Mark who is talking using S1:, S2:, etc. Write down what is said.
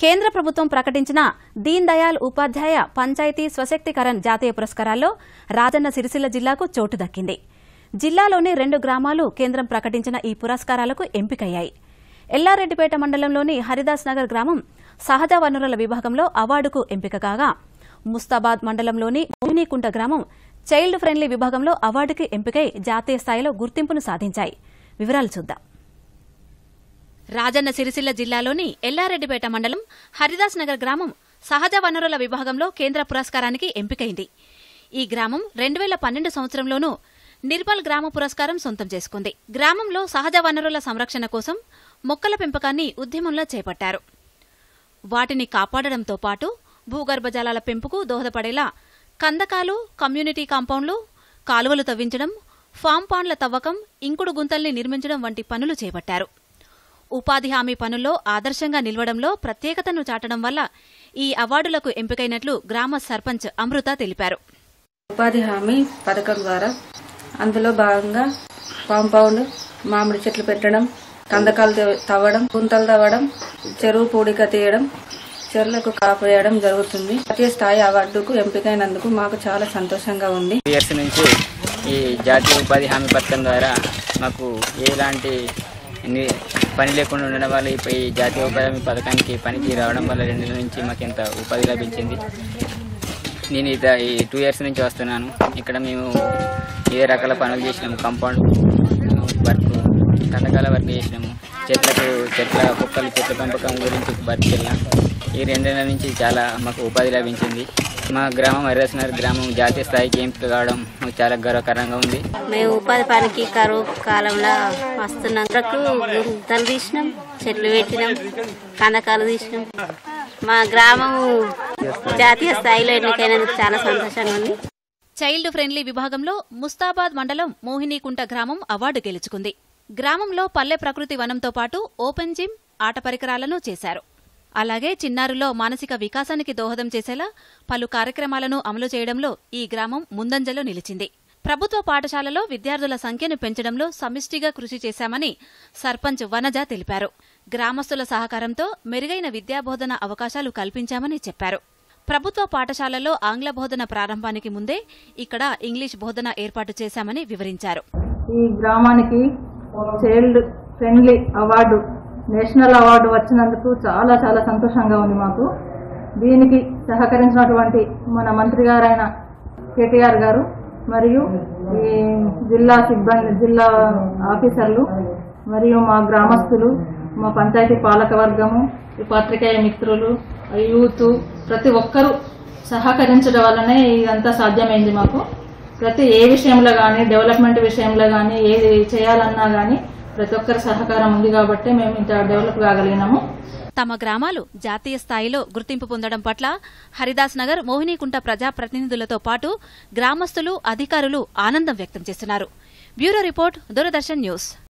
S1: కేంద్ర ప్రభుత్వం ప్రకటించిన దీన్ దయాళ్ ఉపాధ్యాయ పంచాయతీ స్వశక్తికరణ్ జాతీయ పురస్కారాల్లో రాజన్న సిరిసిల్ల జిల్లాకు చోటు దక్కింది జిల్లాలోని రెండు గ్రామాలు కేంద్రం ప్రకటించిన ఈ పురస్కారాలకు ఎంపికయ్యాయి ఎల్లారెడ్డిపేట మండలంలోని హరిదాస్ నగర్ గ్రామం సహజ వనరుల విభాగంలో అవార్డుకు ఎంపిక కాగా ముస్తాబాద్ మండలంలోని మోహినీకుంట గ్రామం చైల్డ్ ఫ్రెండ్లీ విభాగంలో అవార్డుకి ఎంపికై జాతీయ స్థాయిలో గుర్తింపును సాధించాయి వివరాలు చూద్దాం రాజన్న సిరిసిల్ల జిల్లాలోని ఎల్లారెడ్డిపేట మండలం హరిదాస్ నగర్ గ్రామం సహజ వనరుల విభాగంలో కేంద్ర పురస్కారానికి ఎంపికైంది ఈ గ్రామం రెండు వేల పన్నెండు సంవత్సరంలోనూ నిర్మల్ గ్రామ పురస్కారం సొంతం చేసుకుంది గ్రామంలో సహజ వనరుల సంరక్షణ కోసం మొక్కల పెంపకాన్ని ఉద్యమంలో చేపట్టారు వాటిని కాపాడడంతో పాటు భూగర్భ జలాల పెంపుకు దోహదపడేలా కందకాలు కమ్యూనిటీ కాంపౌండ్లు కాలువలు తవ్వించడం ఫామ్ పాండ్ల తవ్వకం ఇంకుడు గుంతల్ని నిర్మించడం వంటి పనులు చేపట్టారు ఉపాధి హామీ పనుల్లో ఆదర్శంగా నిలవడంలో ప్రత్యేకతను చాటడం వల్ల ఈ అవార్డులకు ఎంపికైనట్లు గ్రామ సర్పంచ్ అమృత తెలిపారు
S2: ఉపాధి హామీ పథకం ద్వారా అందులో భాగంగా కాంపౌండ్ మామిడి చెట్లు పెట్టడం కందకాలు తవ్వ- తవ్వడం గుంతలు తవ్వడం చెరువు పూడిక తీయడం చెరువులకు కాపేయడం జరుగుతుంది జాతీయ స్థాయి అవార్డుకు ఎంపికైనందుకు మాకు చాలా సంతోషంగా ఉంది
S3: ఇయర్స్ నుంచి ఈ జాతీయ ఉపాధి హామీ పథకం ద్వారా మాకు ఎలాంటి ని- పని లేకుండా ఉండడం వల్ల ఇప్పుడు ఈ జాతీయ ఉపాధి హామీ పథకానికి పనికి రావడం వల్ల రెండు నెలల నుంచి మాకు ఎంత ఉపాధి లభించింది నేను ఇద ఈ టూ ఇయర్స్ నుంచి వస్తున్నాను ఇక్కడ మేము ఏ రకాల పనులు చేసినాము కాంపౌండ్ వర్క్ కందకాల వర్క్ చేసినాము చెట్లకు చెట్ల కుక్కలు చెట్ల పెంపకం గురించి వర్క్ వెళ్ళాం ఈ రెండు నెలల నుంచి చాలా మాకు ఉపాధి లభించింది మా గ్రామం హరిదాసనగర్ గ్రామం జాతీయ స్థాయికి ఎంపిక కావడం మాకు చాలా గర్వకారంగా ఉంది
S4: మేము ఉపాధి పనికి కరువు కాలంలో వస్తున్నందుకు గుంతలు తీసినాం చెట్లు పెట్టినాం కందకాలు తీసినాం మా గ్రామం జాతీయ స్థాయిలో ఎన్నికైనందుకు చాలా సంతోషంగా ఉంది
S1: చైల్డ్ ఫ్రెండ్లీ విభాగంలో ముస్తాబాద్ మండలం మోహినీకుంట గ్రామం అవార్డు గెలుచుకుంది గ్రామంలో పల్లె ప్రకృతి వనంతో పాటు ఓపెన్ జిమ్ ఆట పరికరాలను చేశారు అలాగే చిన్నారుల్లో మానసిక వికాసానికి దోహదం చేసేలా పలు కార్యక్రమాలను అమలు చేయడంలో ఈ గ్రామం ముందంజలో నిలిచింది ప్రభుత్వ పాఠశాలలో విద్యార్థుల సంఖ్యను పెంచడంలో సమిష్టిగా కృషి చేశామని సర్పంచ్ వనజ తెలిపారు గ్రామస్తుల సహకారంతో మెరుగైన విద్యాబోధన అవకాశాలు కల్పించామని చెప్పారు ప్రభుత్వ పాఠశాలల్లో ఆంగ్ల బోధన ప్రారంభానికి ముందే ఇక్కడ ఇంగ్లీష్ బోధన ఏర్పాటు చేశామని వివరించారు
S5: ఈ గ్రామానికి child friendly award national award వచ్చినందుకు చాలా చాలా సంతోషంగా ఉంది మాకు దీనికి సహకరించినటువంటి మన మంత్రి గారైన కేటీఆర్ గారు మరియు ఈ జిల్లా సిబ్బంది జిల్లా ఆఫీసర్లు మరియు మా గ్రామస్తులు మా పంచాయతీ పాలక వర్గము ఈ పాత్రికేయ మిత్రులు యూత్ ప్రతి ఒక్కరూ సహకరించడం వల్లనే ఇదంతా సాధ్యమైంది మాకు ప్రతి ఏ విషయంలో కానీ డెవలప్మెంట్ విషయంలో కానీ ఏది చేయాలన్నా కానీ ప్రతి ఒక్కరి సహకారం ఉంది కాబట్టి మేము ఇంత డెవలప్ కాగలిగినాము
S1: తమ గ్రామాలు జాతీయ స్థాయిలో గుర్తింపు పొందడం పట్ల హరిదాస్ నగర్ మోహినీకుంట ప్రజాప్రతినిధులతో పాటు గ్రామస్తులు అధికారులు ఆనందం వ్యక్తం చేస్తున్నారు బ్యూరో రిపోర్ట్ దూరదర్శన్ న్యూస్